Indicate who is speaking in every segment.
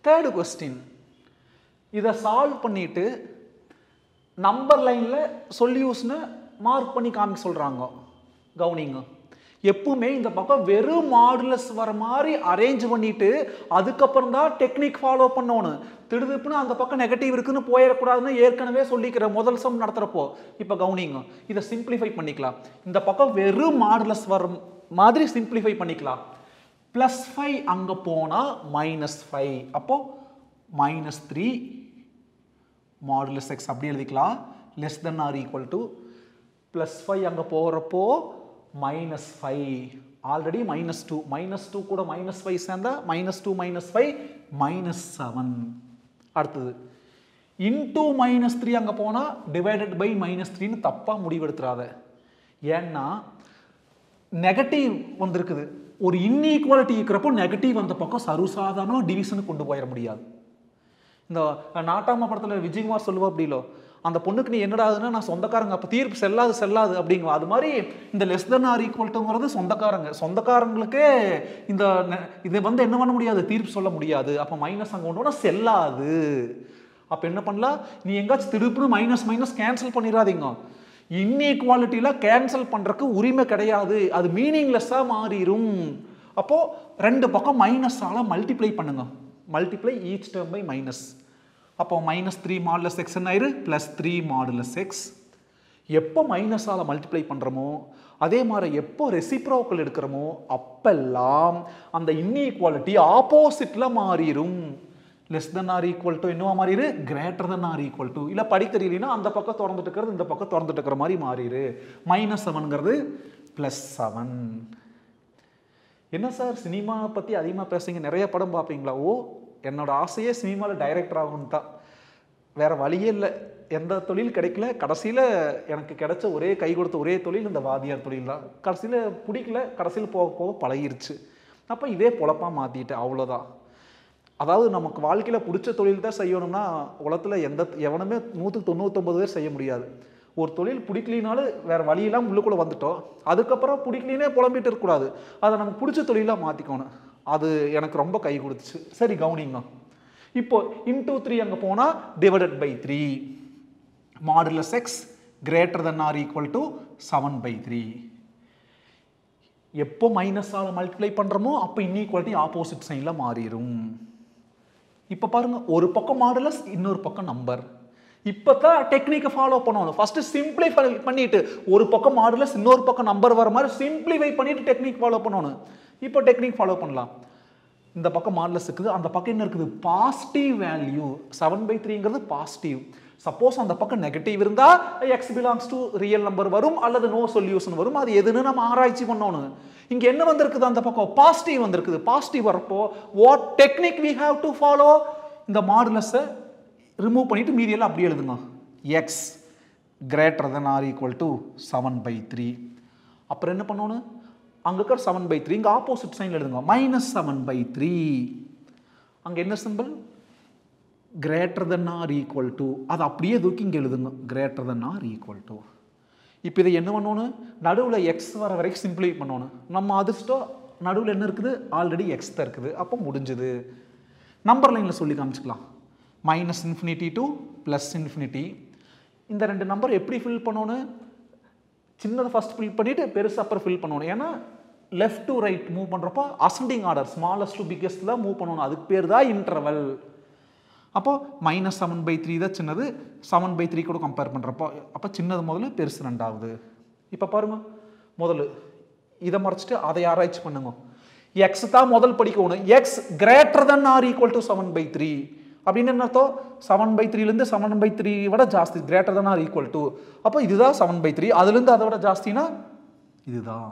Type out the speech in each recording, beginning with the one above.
Speaker 1: third question இதை solve பண்ணிட்டு number லைனில் சொல்யூஷனை மார்க் பண்ணி காமிக்க சொல்கிறாங்க கவுனிங்க எப்பவுமே இந்த பக்கம் வெறும் மாடுலஸ் வர மாதிரி அரேஞ்ச் பண்ணிட்டு அதுக்கப்புறம் தான் டெக்னிக் ஃபாலோ பண்ணணும் திடுதுப்புன்னு அந்த பக்கம் நெகட்டிவ் இருக்குன்னு போயிடக்கூடாதுன்னு ஏற்கனவே சொல்லிக்கிற முதல் சம் நடத்துகிறப்போ இப்போ கவுனிங்க இதை சிம்பிளிஃபை பண்ணிக்கலாம் இந்த பக்கம் வெறும் மாடுலஸ் வர மாதிரி சிம்பிளிஃபை பண்ணிக்கலாம் ப்ளஸ் ஃபைவ் அங்கே போனால் மைனஸ் ஃபைவ் அப்போ மைனஸ் த்ரீ மாடுலஸ் எக்ஸ் அப்படி எழுதிக்கலாம் less than or equal to plus five அங்கே போகிறப்போ minus five already minus two minus two கூட மைனஸ் ஃபைவ் சேர்ந்தா minus two minus five minus seven அடுத்தது இன்டூ மைனஸ் த்ரீ அங்கே போனால் டிவைடட் பை மைனஸ் த்ரீன்னு தப்பாக முடிவெடுத்துறாத ஏன்னா நெகட்டிவ் வந்திருக்குது ஒரு இன்இக்வாலிட்டி இருக்கிறப்போ நெகட்டிவ் அந்த பக்கம் சர்வசாதாரணமாக டிவிஷனுக்கு கொண்டு போயிட முடியாது இந்த நாட்டாம படத்தில் விஜயகுமார் சொல்லுவா அப்படிலோ அந்த பொண்ணுக்கு நீ என்னடாதுன்னா நான் சொந்தக்காரங்க அப்போ தீர்ப்பு செல்லாது செல்லாது அப்படிங்க அது மாதிரி இந்த லெஸ் தென் ஆர் ஈக்குவல்ட்டுங்கிறது சொந்தக்காரங்க சொந்தக்காரங்களுக்கே இந்த நெ- இது வந்து என்ன பண்ண முடியாது தீர்ப்பு சொல்ல முடியாது அப்போ மைனஸ் அங்கே ஒன்று செல்லாது அப்போ என்ன பண்ணலாம் நீ எங்காச்சும் திருப்புன்னு மைனஸ் மைனஸ் கேன்சல் பண்ணிடாதீங்க இன்இக்வாலிட்டியில் கேன்சல் பண்ணுறக்கு உரிமை கிடையாது அது மீனிங்லெஸ்ஸாக மாறிடும் அப்போது ரெண்டு பக்கம் மைனஸால் மல்டிப்ளை பண்ணுங்க multiply each term by minus அப்போ மைனஸ் த்ரீ மாடுலஸ் எக்ஸ் என்ன ஆயிரு ப்ளஸ் த்ரீ மாடுலஸ் எக்ஸ் எப்போ மைனஸால் மல்டிப்ளை பண்ணுறோமோ அதே மாதிரி எப்போ ரெசிப்ரோக்கல் எடுக்கிறோமோ அப்பெல்லாம் அந்த இன்இக்வாலிட்டி ஆப்போசிட்டில் மாறிடும் less than or equal to என்னவா மாறிடு greater than or equal to இல்லை படிக்க தெரியலனா அந்த பக்கம் திறந்துட்டு இருக்கிறது இந்த பக்கம் திறந்துட்டு இருக்கிற மாதிரி மாறிடு மைனஸ் செவனுங்கிறது ப்ளஸ் செவன் என்ன சார் சினிமா பற்றி அதிகமாக பேசுங்க நிறைய படம் பார்ப்பீங்களா ஓ என்னோட ஆசையே சினிமாவில் டைரக்டர் ஆகணும் தான் வேற வழியே இல்லை எந்த தொழில் கிடைக்கல கடைசியில் எனக்கு கிடைச்ச ஒரே கை கொடுத்த ஒரே தொழில் இந்த வாதியார் தொழில் தான் கடைசியில் பிடிக்கல கடைசியில் போக போக பழகிருச்சு அப்போ இதே பொழப்பா மாற்றிட்டேன் அவ்வளோதான் அதாவது நமக்கு வாழ்க்கையில் பிடிச்ச தொழில் தான் செய்யணும்னா உலகத்தில் எந்த எவனுமே நூற்றுக்கு தொண்ணூத்தொம்பது பேர் செய்ய முடியாது ஒரு தொழில் பிடிக்கலினாலும் வேற வழியெல்லாம் உள்ளுக்குள்ளே வந்துட்டோம் அதுக்கப்புறம் பிடிக்கலினே புலம்பிட்டு இருக்கக்கூடாது அதை நமக்கு பிடிச்ச தொழிலாக மாற்றிக்கணும் அது எனக்கு ரொம்ப கை கொடுத்துச்சு சரி கவுனிங்க இப்போ இன்டூ த்ரீ அங்கே போனால் divided by three modulus x greater than or equal to seven by three எப்போ மைனஸால் மல்டிப்ளை பண்ணுறோமோ அப்போ இன்இக்வாலிட்டி ஆப்போசிட் சைனில் மாறிடும் இப்போ பாருங்க ஒரு பக்கம் மாடுலஸ் இன்னொரு பக்கம் நம்பர் இப்போ தான் டெக்னிக்கை ஃபாலோ பண்ணணும் ஃபர்ஸ்ட் சிம்பிளிஃபை பண்ணிட்டு ஒரு பக்கம் மாடுலஸ் இன்னொரு பக்கம் நம்பர் வர மாதிரி சிம்பிளிஃபை பண்ணிட்டு டெக்னிக் ஃபாலோ பண்ணணும் இப்போ டெக்னிக் ஃபாலோ பண்ணலாம் இந்த பக்கம் மாடுலஸ் இருக்குது அந்த பக்கம் என்ன இருக்குது பாசிட்டிவ் வேல்யூ செவன் பை த்ரீங்கிறது பாசிட்டிவ் சப்போஸ் அந்த பக்கம் நெகட்டிவ் இருந்தா x belongs to real number வரும் அல்லது நோ சொல்யூஷன் வரும் அது எதுன்னு நம்ம ஆராய்ச்சி பண்ணணும் இங்க என்ன வந்திருக்குது அந்த பக்கம் பாசிட்டிவ் வந்திருக்குது பாசிட்டிவ் வரப்போ what technique we have to follow இந்த மாடுலஸை ரிமூவ் பண்ணிட்டு மீதியெல்லாம் அப்படியே எழுதுங்க x greater than or equal to seven by three அப்புறம் என்ன பண்ணணும் அங்கே இருக்கிற செவன் பை த்ரீ இங்கே ஆப்போசிட் சைனில் எழுதுங்க மைனஸ் செவன் பை த்ரீ அங்கே என்ன simple greater than or equal to அது அப்படியே தூக்கி இங்கே எழுதுங்க greater than or equal to இப்போ இதை என்ன பண்ணணும் நடுவில் எக்ஸ் வர வரைக்கும் சிம்பிளை பண்ணணும் நம்ம அதிர்ஷ்டம் நடுவில் என்ன இருக்குது ஆல்ரெடி எக்ஸ் தான் இருக்குது அப்போ முடிஞ்சுது நம்பர் லைனில் சொல்லி காமிச்சுக்கலாம் minus infinity to plus infinity இந்த ரெண்டு நம்பர் எப்படி ஃபில் பண்ணணும் சின்னதை ஃபர்ஸ்ட் ஃபில் பண்ணிவிட்டு பெருசு அப்புறம் ஃபில் பண்ணணும் ஏன்னா லெஃப்ட் டு ரைட் மூவ் பண்ணுறப்போ ascending order smallest to biggest தான் மூவ் பண்ணணும் அதுக்கு பேர் தான் இன்டர்வல் அப்போ மைனஸ் செவன் பை த்ரீ தான் சின்னது செவன் பை த்ரீ கூட கம்பேர் பண்ணுறப்போ அப்போ சின்னது முதல்ல பெருசு ரெண்டாவது இப்போ பாருங்க முதல்ல இதை மறைச்சிட்டு அதை ஆராய்ச்சி பண்ணுங்க எக்ஸ் தான் முதல் படிக்கணும் x greater than or equal to seven by three அப்படின்னு என்ன அர்த்தம் செவன் பை த்ரீலேருந்து செவன் பை த்ரீ விட ஜாஸ்தி greater than or equal to அப்போ இதுதான் செவன் பை த்ரீ அதுலேருந்து அதை விட ஜாஸ்தினா இதுதான்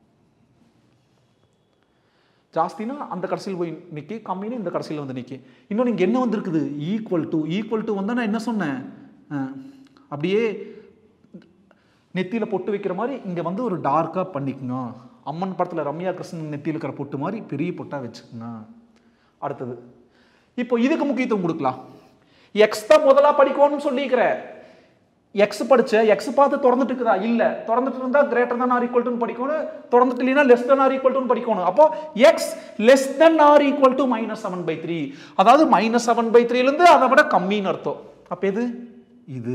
Speaker 1: ஜாஸ்தினா அந்த கடைசியில் போய் நிற்கி கம்மின்னு இந்த கடைசியில் வந்து நிற்கி இன்னொன்று இங்கே என்ன வந்திருக்குது ஈக்குவல் டு ஈக்குவல் டு வந்தால் நான் என்ன சொன்னேன் அஹ், அப்படியே நெத்தியில் பொட்டு வைக்கிற மாதிரி இங்கே வந்து ஒரு டார்க்காக பண்ணிக்கோங்க அம்மன் படத்தில் ரம்யா கிருஷ்ணன் நெத்தியில் இருக்கிற பொட்டு மாதிரி பெரிய பொட்டாக வச்சுக்கோங்க அடுத்தது இப்போ இதுக்கு முக்கியத்துவம் கொடுக்கலாம் எக்ஸ் தான் முதலா படிக்கணும்னு சொல்லிக்கிற எக்ஸ் படிச்ச எக்ஸ் பார்த்து திறந்துட்டு இருக்குதா இல்ல திறந்துட்டு இருந்தா greater than or equal to படிக்கணும் திறந்துட்டு இல்லைன்னா less than or equal to படிக்கணும் அப்போ x less than or equal to minus seven by three அதாவது மைனஸ் செவன் பை த்ரீலேருந்து அதை விட கம்மின்னு அர்த்தம் அப்போ எது இது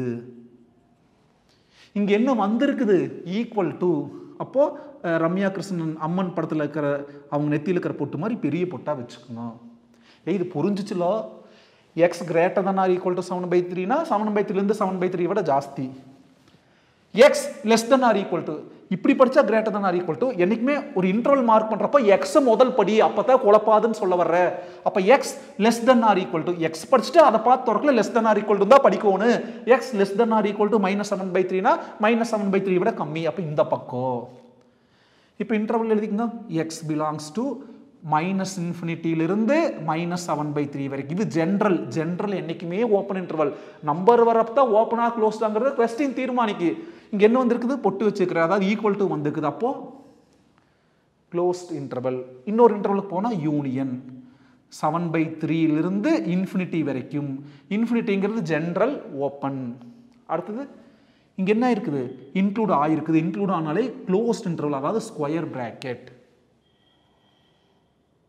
Speaker 1: இங்க என்ன வந்திருக்குது ஈக்குவல் டு அப்போ அஹ், ரம்யா கிருஷ்ணன் அம்மன் படத்துல இருக்கிற அவங்க நெத்தியில் இருக்கிற பொட்டு மாதிரி பெரிய பொட்டா வச்சுக்கணும் ஏய் இது புரிஞ்சிச்சுலோ x greater than or equal to seven by த்ரீனா செவன் பை த்ரீலேருந்து செவன் பை த்ரீ விட ஜாஸ்தி x less than or equal to இப்படி படிச்சா greater than or equal to என்னைக்குமே ஒரு இன்டர்வல் மார்க் பண்றப்போ எக்ஸ் முதல் படி அப்பதான் குழப்பாதுன்னு சொல்ல வர்ற அப்ப x less than or equal to x படிச்சுட்டு அதை பார்த்து திறக்கல less than or equal to தான் படிக்கணும் x less than or equal to minus seven by த்ரீனா மைனஸ் செவன் பை த்ரீ விட கம்மி அப்ப இந்த பக்கம் இப்போ இன்டர்வல் எழுதிக்கங்க எக்ஸ் பிலாங்ஸ் டு மைனஸ் இன்ஃபினிட்டியிலிருந்து மைனஸ் செவன் பை த்ரீ வரைக்கும் இது ஜென்ரல் ஜென்ரல் என்னைக்குமே ஓப்பன் இன்டர்வல் நம்பர் வரப்ப தான் ஓப்பனாக க்ளோஸ்டாங்கிறது கொஸ்டின் தீர்மானிக்கு இங்கே என்ன வந்திருக்குது பொட்டு வச்சுக்கிற அதாவது ஈக்குவல் டு வந்திருக்குது அப்போ க்ளோஸ்ட் இன்டர்வல் இன்னொரு இன்டர்வலுக்கு போனால் யூனியன் செவன் பை த்ரீலிருந்து இன்ஃபினிட்டி வரைக்கும் இன்ஃபினிட்டிங்கிறது ஜென்ரல் ஓப்பன் அடுத்தது இங்கே என்ன இருக்குது இன்க்ளூட் ஆயிருக்குது இன்க்ளூட் ஆனாலே க்ளோஸ்ட் இன்டர்வல் அதாவது ஸ்கொயர் பிராக்கெட்